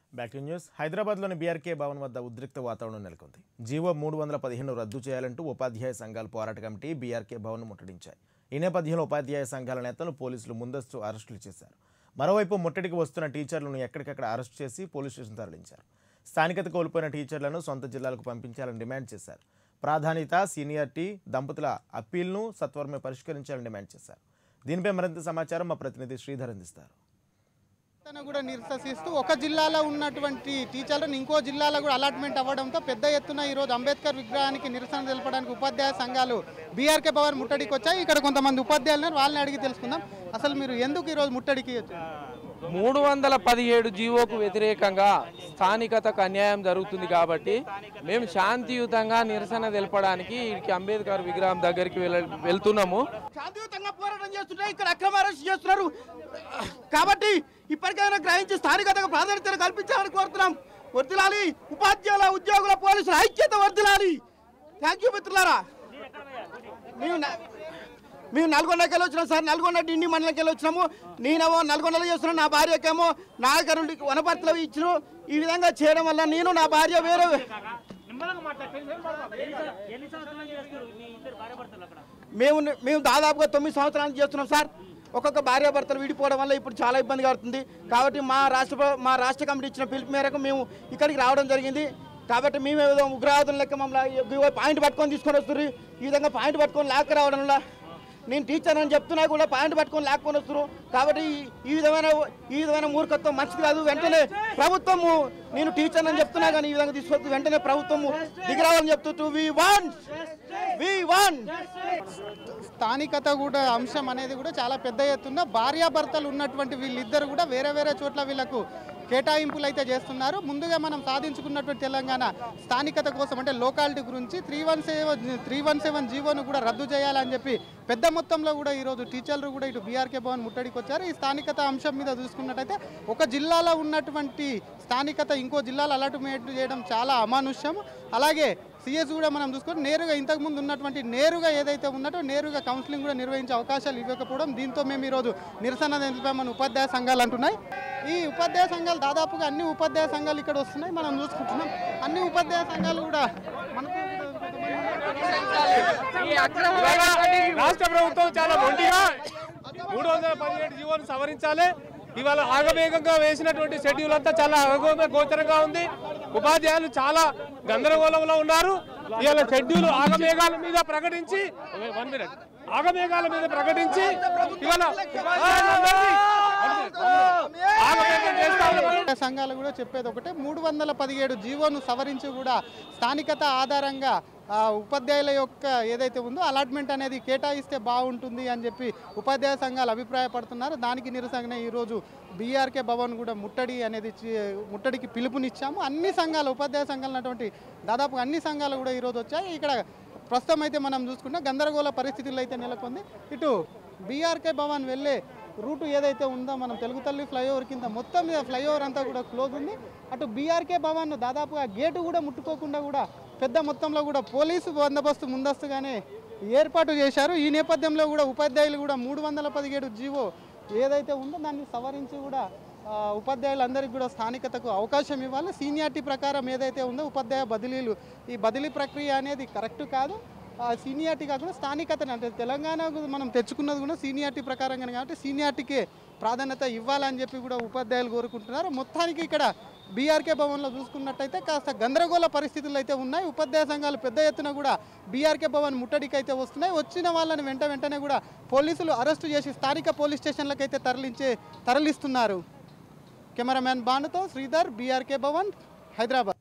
Back to news హైదరాబాద్లోని BRK Bhavan వద్ద ఉద్రిక్త వాతావరణం నెలకొంది జీవో మూడు వందల పదిహేను రద్దు చేయాలంటూ ఉపాధ్యాయ సంఘాల పోరాట కమిటీ బీఆర్కే భవన్ ముట్టడించాయి ఈ నేపథ్యంలో ఉపాధ్యాయ సంఘాల నేతలు పోలీసులు ముందస్తు అరెస్టులు చేశారు మరోవైపు ముట్టడికి వస్తున్న టీచర్లను ఎక్కడికక్కడ అరెస్ట్ చేసి పోలీస్ స్టేషన్ తరలించారు స్థానికత కోల్పోయిన టీచర్లను సొంత జిల్లాలకు పంపించాలని డిమాండ్ చేశారు ప్రాధాన్యత సీనియారిటీ దంపతుల అప్పీల్ను సత్వరమే పరిష్కరించాలని డిమాండ్ చేశారు దీనిపై మరింత సమాచారం మా ప్రతినిధి శ్రీధర్ అందిస్తారు తను కూడా నిరసిస్తూ ఒక జిల్లాలో ఉన్నటువంటి టీచర్లను ఇంకో జిల్లాలో కూడా అలాట్మెంట్ అవ్వడంతో పెద్ద ఎత్తున ఈరోజు అంబేద్కర్ విగ్రహానికి నిరసన తెలపడానికి ఉపాధ్యాయ సంఘాలు బీఆర్కే భవన్ ముట్టడికి వచ్చాయి ఇక్కడ కొంతమంది ఉపాధ్యాయులు ఉన్నారు. వాళ్ళని అడిగి తెలుసుకుందాం అసలు మీరు ఎందుకు ఈరోజు ముట్టడికి వచ్చారు? మూడు వందల పదిహేడు జీవోకు వ్యతిరేకంగా స్థానికతకు అన్యాయం జరుగుతుంది కాబట్టి మేము శాంతియుతంగా నిరసన తెలపడానికి ఇక్కడికి అంబేద్కర్ విగ్రహం దగ్గరికి వెళ్ళ వెళ్తున్నాము శాంతియుతంగా పోరాటం చేస్తున్నారు ఇక్కడ అక్రమ అరెస్ట్ చేస్తున్నారు కాబట్టి ఇప్పటికైనా గ్రహించి స్థానికతకు ప్రాధాన్యత కల్పించాలని కోరుతున్నాం వర్దిలాలి ఉపాధ్యాయుల ఉద్యోగుల పోలీసుల ఐక్యత వర్దిలాలి థ్యాంక్ యూ మిత్రులారా మేము న- మేము నల్గొండకి వెళ్ళి వచ్చినాం సార్ నల్గొండ డిండి మండలంకి వెళ్ళి వచ్చినాము నేనేమో నల్గొండలో చేస్తున్నాను నా భార్యకేమో నాగరుండి వనపర్తిలో ఇచ్చిన ఈ విధంగా చేయడం వల్ల నేను నా భార్య వేరే మేము మేము దాదాపుగా తొమ్మిది సంవత్సరాల నుంచి చేస్తున్నాం సార్ ఒక్కొక్క భార్యాభర్తలు విడిపోవడం వల్ల ఇప్పుడు చాలా ఇబ్బంది అవుతుంది కాబట్టి మా రాష్ట్ర ప్ర- మా రాష్ట్ర కమిటీ ఇచ్చిన పిలుపు మేరకు మేము ఇక్కడికి రావడం జరిగింది కాబట్టి మేము ఏదో ఉగ్రవాదుల లెక్క మమ్మల్ని పాయింట్ పట్టుకొని తీసుకొని వస్తున్నారు ఈ విధంగా పాయింట్ పట్టుకొని లాక్క రావడం వల్ల నేను టీచర్ అని చెప్తున్నా కూడా పాయింట్ పట్టుకొని లాక్కొని వస్తున్నారు కాబట్టి ఈ- ఈ విధమైన ఈ విధమైన మూర్ఖత్వం మంచిది కాదు వెంటనే ప్రభుత్వము నేను టీచర్ అని చెప్తున్నా కానీ ఈ విధంగా తీసుకొద్దు వెంటనే ప్రభుత్వము దిగిరావని చెప్తూ వి వన్ వి వన్ స్థానికత కూడా అంశం అనేది కూడా చాలా పెద్ద ఎత్తున భార్యాభర్తలు ఉన్నటువంటి వీళ్ళిద్దరు కూడా వేరే వేరే చోట్ల వీళ్ళకు కేటాయింపులు అయితే చేస్తున్నారు ముందుగా మనం సాధించుకున్నటువంటి తెలంగాణ స్థానికత కోసం అంటే లోకాలిటీ గురించి three one seven three one seven జీవోను కూడా రద్దు చేయాలని చెప్పి పెద్ద మొత్తంలో కూడా ఈరోజు టీచర్లు కూడా ఇటు బీఆర్కే భవన్ ముట్టడికి వచ్చారు ఈ స్థానికత అంశం మీద చూసుకున్నట్టయితే ఒక జిల్లాలో ఉన్నటువంటి స్థానికత ఇంకో జిల్లాలో అలాట్మెంట్ చేయడం చాలా అమానుష్యం అలాగే సిఎస్ కూడా మనం చూసుకొని నేరుగా ఇంతకుముందు ఉన్నటువంటి నేరుగా ఏదైతే ఉన్నదో నేరుగా కౌన్సిలింగ్ కూడా నిర్వహించే అవకాశాలు ఇవ్వకపోవడం దీంతో మేము ఈరోజు నిరసన తెలిపామని ఉపాధ్యాయ సంఘాలు అంటున్నాయి ఈ ఉపాధ్యాయ సంఘాలు దాదాపుగా అన్ని ఉపాధ్యాయ సంఘాలు ఇక్కడ వస్తున్నాయి మనం చూసుకుంటున్నాం అన్ని ఉపాధ్యాయ సంఘాలు కూడా మనకు రాష్ట్ర ప్రభుత్వం చాలా మొండిగా మూడు వందల పదిహేడు జీవోను సవరించాలి ఇవాళ ఆగమేఘంగా వేసినటువంటి షెడ్యూల్ అంతా చాలా అగోమ గోచరంగా ఉంది ఉపాధ్యాయులు చాలా గందరగోళంలో ఉన్నారు ఇవాళ షెడ్యూల్ ఆగమేఘాల మీద ప్రకటించి వన్ మినిట్ ఆగమేఘాల మీద ప్రకటించి ఇవాళ ఉపాధ్యాయులందరినీ ఆగమేఘం చేస్తా ఉన్నారు ఉపాధ్యాయ సంఘాలు కూడా చెప్పేది ఒకటే మూడు వందల పదిహేడు జీవోను సవరించి కూడా స్థానికత ఆధారంగా ఆ, ఉపాధ్యాయుల యొక్క ఏదైతే ఉందో అలాట్మెంట్ అనేది కేటాయిస్తే బాగుంటుంది అని చెప్పి ఉపాధ్యాయ సంఘాలు అభిప్రాయపడుతున్నారు దానికి నిరసనగా ఈరోజు బీఆర్కే భవన్ కూడా ముట్టడి అనేది చే- ముట్టడికి పిలుపునిచ్చాము అన్ని సంఘాలు ఉపాధ్యాయ సంఘాలు ఉన్నటువంటి దాదాపు అన్ని సంఘాలు కూడా ఈరోజు వచ్చాయి ఇక్కడ ప్రస్తుతం అయితే మనం చూసుకుంటే గందరగోళ పరిస్థితుల్లో అయితే నెలకొంది ఇటు బీఆర్కే భవన్ వెళ్ళే రూటు ఏదైతే ఉందో మనం తెలుగు తల్లి ఫ్లైఓవర్ కింద మొత్తం మీద ఫ్లైఓవర్ అంతా కూడా క్లోజ్ ఉంది అటు బీఆర్కే భవన్ దాదాపుగా గేటు కూడా ముట్టుకోకుండా కూడా పెద్ద మొత్తంలో కూడా పోలీసు బందోబస్తు ముందస్తుగానే ఏర్పాటు చేశారు ఈ నేపథ్యంలో కూడా ఉపాధ్యాయులు కూడా మూడు వందల పదిహేడు జీవో ఏదైతే ఉందో దాన్ని సవరించి కూడా ఆ, ఉపాధ్యాయులందరికీ కూడా స్థానికతకు అవకాశం ఇవ్వాలి సీనియారిటీ ప్రకారం ఏదైతే ఉందో ఉపాధ్యాయ బదిలీలు ఈ బదిలీ ప్రక్రియ అనేది కరెక్ట్ కాదు ఆ సీనియారిటీ కాకుండా స్థానికతని అంటే తెలంగాణకు మనం తెచ్చుకున్నది కూడా సీనియారిటీ ప్రకారంగానే కాబట్టి సీనియారిటీకే ప్రాధాన్యత ఇవ్వాలని చెప్పి కూడా ఉపాధ్యాయులు కోరుకుంటున్నారు మొత్తానికి ఇక్కడ బీఆర్కే భవన్లో చూసుకున్నట్టయితే కాస్త గందరగోళ పరిస్థితులు అయితే ఉన్నాయి ఉపాధ్యాయ సంఘాలు పెద్ద ఎత్తున కూడా బీఆర్కే భవన్ ముట్టడికి అయితే వస్తున్నాయి వచ్చిన వాళ్ళని వెంట వెంటనే కూడా పోలీసులు అరెస్టు చేసి స్థానిక పోలీస్ స్టేషన్లకు అయితే తరలించే తరలిస్తున్నారు కెమెరామ్యాన్ బానుతో శ్రీధర్ బీఆర్కే భవన్ హైదరాబాద్